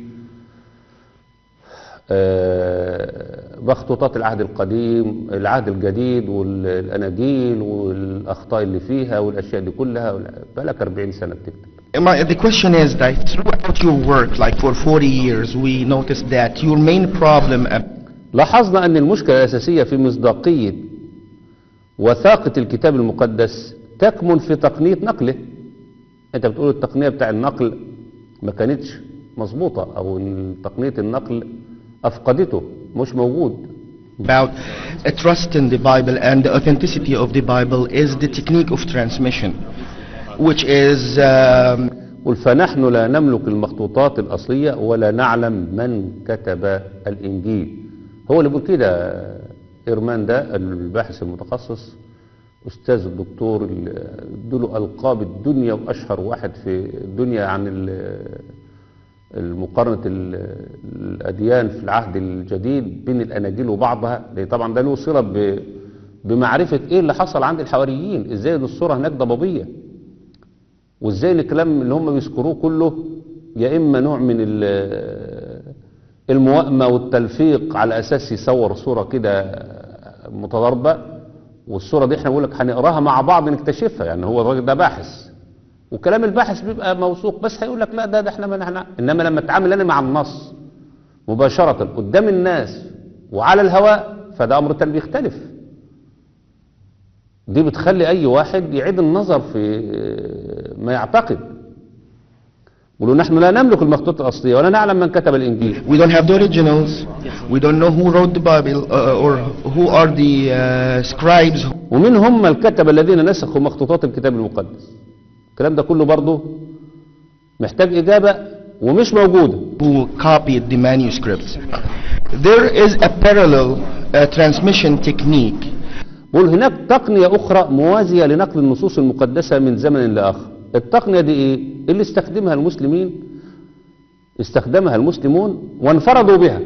آه، مخطوطات العهد القديم العهد الجديد والأناجيل والأخطاء اللي فيها والأشياء دي كلها وال- بقالك 40 سنة بتكتب my, the question is that throughout your work, like for 40 years, we noticed that your main problem. Uh, لاحظنا أن المشكلة الأساسية في مصداقية وثاقة الكتاب المقدس تكمن في تقنية نقله أنت بتقول التقنية بتاع النقل ما كانتش مظبوطة أو إن تقنية النقل أفقدته مش موجود about a trust in the Bible and the authenticity of the Bible is the technique of transmission, which is um, قل فنحن لا نملك المخطوطات الأصلية ولا نعلم من كتب الإنجيل هو اللي بيقول كده إيرمان ده الباحث المتخصص أستاذ الدكتور اللي ادوا ألقاب الدنيا وأشهر واحد في الدنيا عن ال- المقارنة ال- الأديان في العهد الجديد بين الأناجيل وبعضها لأن طبعا ده له صلة ب- بمعرفة إيه اللي حصل عند الحواريين إزاي إن الصورة هناك ضبابية وإزاي إن الكلام اللي هم بيذكروه كله يا إما نوع من ال- الموائمة والتلفيق على أساس يصور صورة كده متضاربة والصورة دي احنا بقول لك هنقراها مع بعض نكتشفها يعني هو الراجل ده باحث وكلام الباحث بيبقى موثوق بس هيقول لك لا ده ده احنا ما احنا انما لما اتعامل انا مع النص مباشرة قدام الناس وعلى الهواء فده امر تاني بيختلف دي بتخلي اي واحد يعيد النظر في ما يعتقد يقولوا نحن لا نملك المخطوطة الأصلية ولا نعلم من كتب الإنجيل We don't have the originals. We don't know who wrote the Bible uh, or who are the uh, scribes ومن هم الكتبة الذين نسخوا مخطوطات الكتاب المقدس الكلام ده كله برضه محتاج إجابة ومش موجودة who copied the manuscripts. There is a parallel uh, transmission technique بقول هناك تقنية أخرى موازية لنقل النصوص المقدسة من زمن لآخر التقنية دي إيه؟ اللي استخدمها المسلمين استخدمها المسلمون وانفردوا بها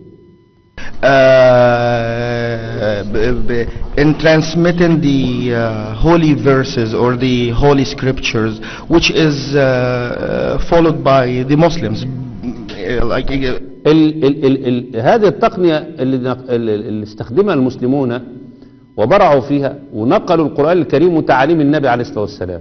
uh, b- b- in transmitting the uh, holy verses or the holy scriptures, which is uh, uh, followed by the Muslims. Uh, Like uh, ال ال ال ال هذه التقنية اللي, نق- اللي اللي استخدمها المسلمون وبرعوا فيها ونقلوا القرآن الكريم وتعاليم النبي عليه الصلاة والسلام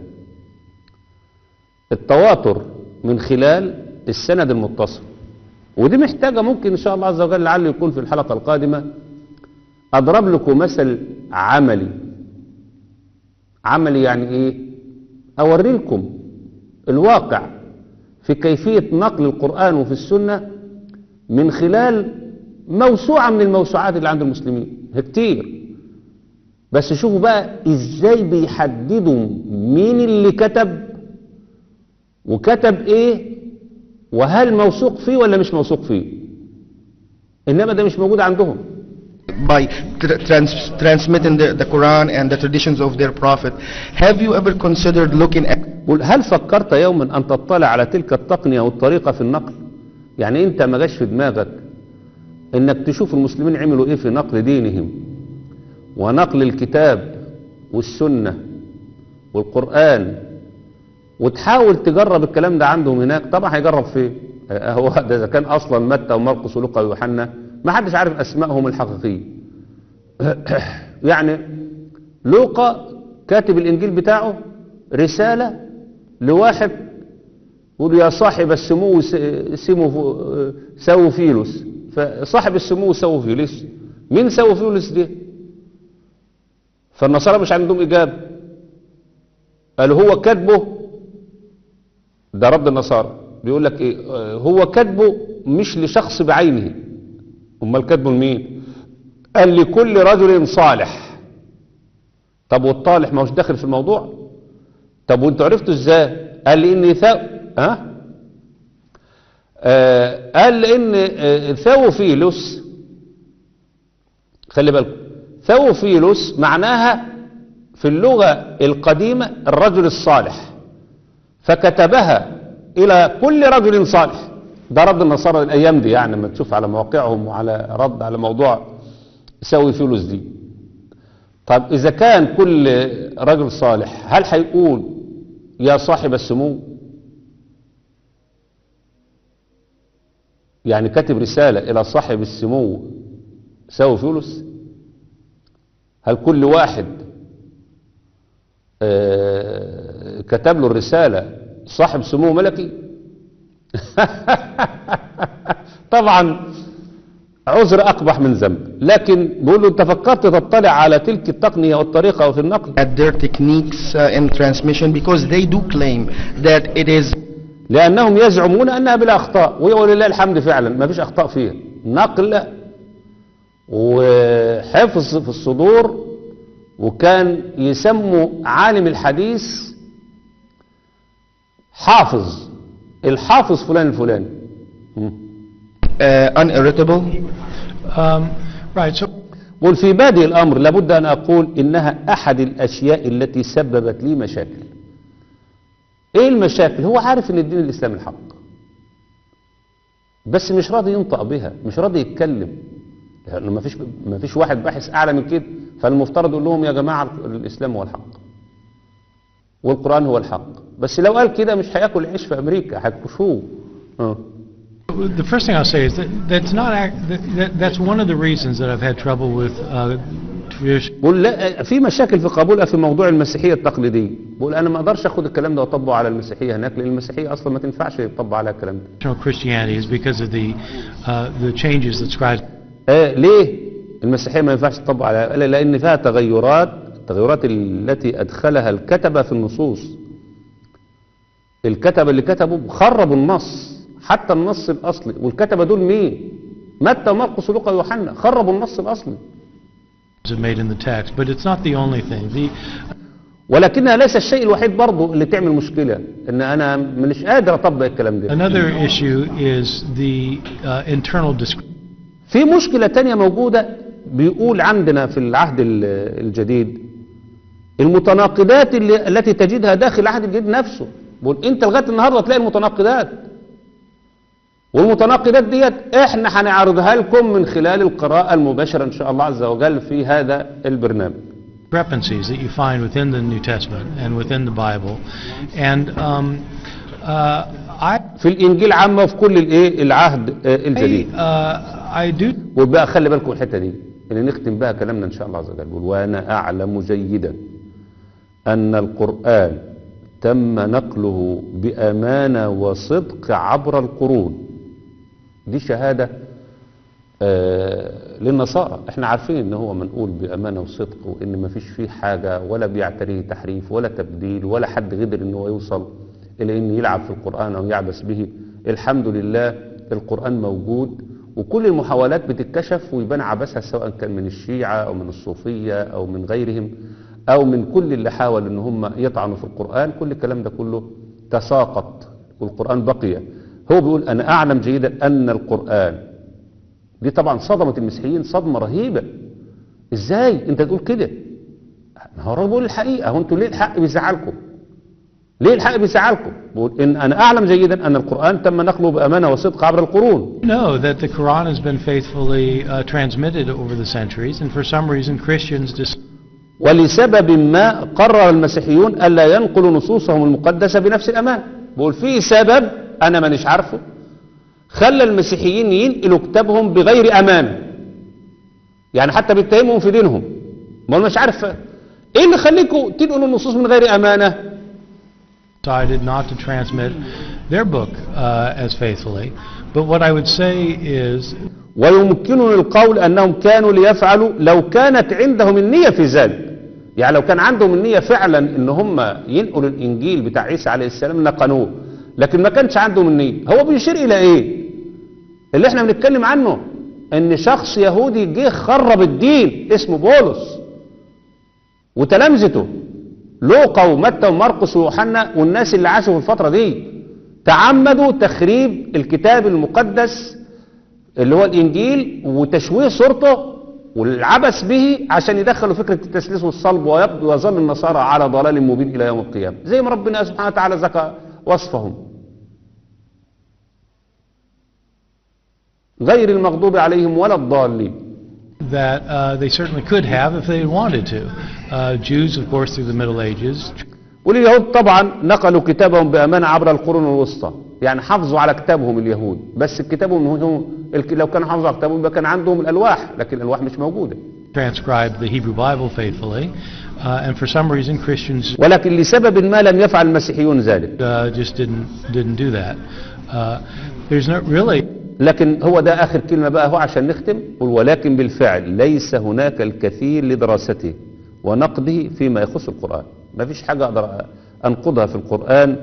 التواتر من خلال السند المتصل ودي محتاجة ممكن إن شاء الله عز وجل لعله يكون في الحلقة القادمة أضرب لكم مثل عملي عملي يعني إيه أوري لكم الواقع في كيفية نقل القرآن وفي السنة من خلال موسوعة من الموسوعات اللي عند المسلمين هي كتير بس شوفوا بقى ازاي بيحددوا مين اللي كتب وكتب ايه وهل موثوق فيه ولا مش موثوق فيه انما ده مش موجود عندهم by tr- trans- transmitting the, the Quran and the traditions of their prophet. Have you ever considered looking at بقول هل فكرت يوما ان تطلع على تلك التقنية والطريقة في النقل يعني انت ما جاش في دماغك انك تشوف المسلمين عملوا ايه في نقل دينهم ونقل الكتاب والسنة والقرآن وتحاول تجرب الكلام ده عندهم هناك طبعا هيجرب فين آه، هو ده اذا كان اصلا متى ومرقس ولوقا ويوحنا ما حدش عارف اسمائهم الحقيقيه يعني لوقا كاتب الانجيل بتاعه رساله لواحد يقول يا صاحب السمو س- سمو سوفيلوس فصاحب السمو سوفيلوس مين سوفيلوس ده فالنصارى مش عندهم اجابه قالوا هو كاتبه ده رد النصارى بيقول لك ايه آه، هو كاتبه مش لشخص بعينه امال كاتبه لمين قال لكل رجل صالح طب والطالح ما هوش داخل في الموضوع طب وانتوا عرفتوا ازاي قال لي ان ثاو ها آه قال لان آه، ثاوفيلوس خلي بالكم ثاوفيلوس معناها في اللغة القديمة الرجل الصالح فكتبها إلى كل رجل صالح ده رد النصارى الأيام دي يعني لما تشوف على مواقعهم وعلى رد على موضوع سوي فلوس دي طب إذا كان كل رجل صالح هل هيقول يا صاحب السمو يعني كاتب رسالة إلى صاحب السمو سوي فلوس هل كل واحد آه، كتب له الرسالة صاحب سمو ملكي طبعا عذر أقبح من ذنب لكن بيقول له انت فكرت تطلع على تلك التقنية والطريقة وفي النقل at their techniques uh, in transmission because they do claim that it is لأنهم يزعمون أنها بلا أخطاء ولله الحمد فعلا ما فيش أخطاء فيها نقل وحفظ في الصدور وكان يسموا عالم الحديث حافظ الحافظ فلان الفلاني مم. uh, unerratable Um, right. So قل في بادئ الأمر لابد أن أقول إنها أحد الأشياء التي سببت لي مشاكل إيه المشاكل هو عارف إن الدين الإسلامي الحق بس مش راضي ينطق بها مش راضي يتكلم لأنه ما فيش ما فيش واحد باحث أعلى من كده فالمفترض يقول لهم يا جماعة الإسلام هو الحق والقرآن هو الحق بس لو قال كده مش هياكل عيش في أمريكا هيكشفوه اه The first thing I'll say is that that's not act, that, that, that's one of the reasons that I've had trouble with uh, tradition. بقول لا في مشاكل في قبولها في موضوع المسيحية التقليدية بقول أنا ما أقدرش أخد الكلام ده وأطبقه على المسيحية هناك لأن المسيحية أصلا ما تنفعش يطبق عليها الكلام ده Traditional Christianity is because of the uh, the changes that scribes آه ليه المسيحية ما ينفعش تطبق عليها قال لأن فيها تغيرات التغيرات التي أدخلها الكتبة في النصوص الكتبة اللي كتبوا خربوا النص حتى النص الأصلي والكتبة دول مين متى ومرقس ولوقا ويوحنا خربوا النص الأصلي are made in the text, but it's not the only thing. The ولكنها ليس الشيء الوحيد برضه اللي تعمل مشكلة ان انا مش قادر اطبق الكلام ده another issue is the uh, internal disc- في مشكلة تانية موجودة بيقول عندنا في العهد ال- الجديد المتناقضات اللي التي تجدها داخل العهد الجديد نفسه بقول انت لغاية النهاردة تلاقي المتناقضات والمتناقضات ديت احنا هنعرضها لكم من خلال القراءة المباشرة ان شاء الله عز وجل في هذا البرنامج discrepancies that you find within the New Testament and within the Bible. And um, uh, I, في الانجيل عامة وفي كل الايه العهد آه، الجديد uh, I do وبقى خلي بالكم الحته دي اللي نختم بها كلامنا ان شاء الله عز وجل بيقول وانا اعلم جيدا ان القران تم نقله بامانه وصدق عبر القرون دي شهاده آه للنصارى احنا عارفين ان هو منقول بامانه وصدق وان ما فيش فيه حاجه ولا بيعتريه تحريف ولا تبديل ولا حد قدر ان هو يوصل الى ان يلعب في القران او يعبث به الحمد لله القران موجود وكل المحاولات بتتكشف ويبان عبثها سواء كان من الشيعه او من الصوفيه او من غيرهم او من كل اللي حاول ان هم يطعنوا في القران كل الكلام ده كله تساقط والقران بقي هو بيقول انا اعلم جيدا ان القران دي طبعا صدمت المسيحيين صدمة رهيبة ازاي انت تقول كده ما هو الراجل بيقول الحقيقة هو انتوا ليه الحق بيزعلكم ليه الحق بيزعلكم بيقول ان انا اعلم جيدا ان القرآن تم نقله بامانة وصدق عبر القرون know that the Quran has been faithfully uh, transmitted over the centuries, and for some reason Christians dis- ولسبب ما قرر المسيحيون الا ينقلوا نصوصهم المقدسة بنفس الامان بيقول في سبب انا مانيش عارفه خلى المسيحيين ينقلوا كتابهم بغير امان يعني حتى بيتهمهم في دينهم ما هو مش عارف ايه اللي خليكم تنقلوا النصوص من غير امانه decided not to transmit their book uh, as faithfully. But what I would say is ويمكنني القول انهم كانوا ليفعلوا لو كانت عندهم النيه في ذلك يعني لو كان عندهم النيه فعلا ان هم ينقلوا الانجيل بتاع عيسى عليه السلام نقلوه لكن ما كانش عندهم النيه هو بيشير الى ايه اللي احنا بنتكلم عنه ان شخص يهودي جه خرب الدين اسمه بولس وتلامذته لوقا ومتى ومرقس ويوحنا والناس اللي عاشوا في الفتره دي تعمدوا تخريب الكتاب المقدس اللي هو الانجيل وتشويه صورته والعبث به عشان يدخلوا فكره التثليث والصلب ويبدو ويظل النصارى على ضلال مبين الى يوم القيامه زي ما ربنا سبحانه وتعالى ذكر وصفهم غير المغضوب عليهم ولا الضالين that uh, they certainly could have if they wanted to. Uh, Jews, of course, through the Middle Ages, واليهود طبعا نقلوا كتابهم بأمانة عبر القرون الوسطى يعني حافظوا على كتابهم اليهود بس كتابهم هم الك- لو كانوا حافظوا على كتابهم يبقى كان عندهم الألواح لكن الألواح مش موجودة transcribed the Hebrew Bible faithfully, uh, and for some reason Christians ولكن لسبب ما لم يفعل المسيحيون ذلك uh, just didn't didn't do that. Uh, there's not really لكن هو ده آخر كلمة بقى هو عشان نختم قل ولكن بالفعل ليس هناك الكثير لدراسته ونقده فيما يخص القرآن ما فيش حاجة أقدر أنقضها في القرآن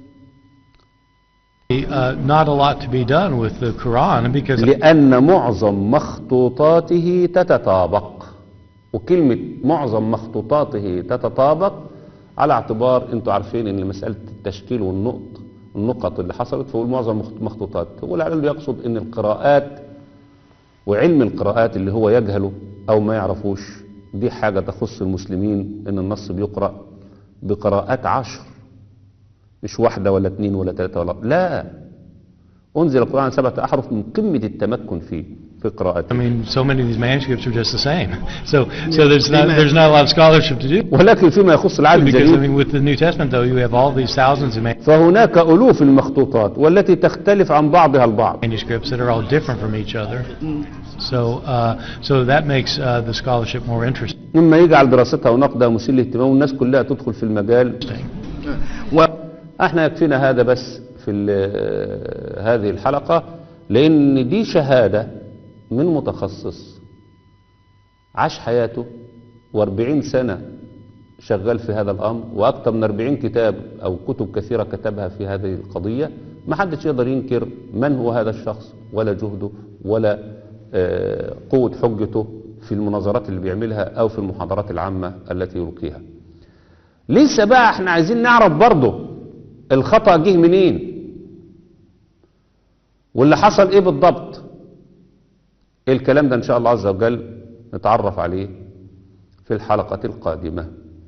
uh, not a lot to be done with the Quran because لأن معظم مخطوطاته تتطابق وكلمة معظم مخطوطاته تتطابق على اعتبار انتوا عارفين ان مسألة التشكيل والنقط النقط اللي حصلت فهو معظم مخط- مخطوطات هو لعله يقصد ان القراءات وعلم القراءات اللي هو يجهله أو ما يعرفوش دي حاجة تخص المسلمين إن النص بيقرأ بقراءات عشر مش واحدة ولا اتنين ولا تلاتة ولا لا أنزل القرآن سبعة أحرف من قمة التمكن فيه في I قراءته mean, so many of these manuscripts are just the same. So, so there's not, there's not a lot of scholarship to do. ولكن فيما يخص العهد Because, I الجديد mean, with the New Testament, though, you have all these thousands of man- فهناك ألوف المخطوطات والتي تختلف عن بعضها البعض manuscripts that are all different from each other. So, uh, so that makes uh, the scholarship more interesting. مما يجعل دراستها ونقدها مثير للاهتمام والناس كلها تدخل في المجال و... احنا يكفينا هذا بس في ال- هذه الحلقة لأن دي شهادة من متخصص عاش حياته واربعين سنة شغال في هذا الأمر وأكثر من 40 كتاب أو كتب كثيرة كتبها في هذه القضية ما حدش يقدر ينكر من هو هذا الشخص ولا جهده ولا آه، قوة حجته في المناظرات اللي بيعملها أو في المحاضرات العامة التي يلقيها لسه بقى احنا عايزين نعرف برضه الخطأ جه منين واللي حصل ايه بالضبط الكلام ده ان شاء الله عز وجل نتعرف عليه في الحلقة القادمة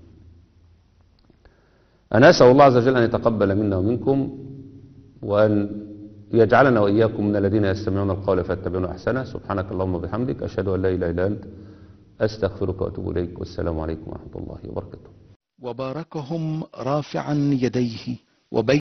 أنا أسأل الله عز وجل أن يتقبل منا ومنكم وأن يجعلنا وإياكم من الذين يستمعون القول فيتبعون أحسنه سبحانك اللهم وبحمدك أشهد أن لا إله إلا أنت أستغفرك وأتوب إليك والسلام عليكم ورحمة الله وبركاته وباركهم رافعا يديه وبين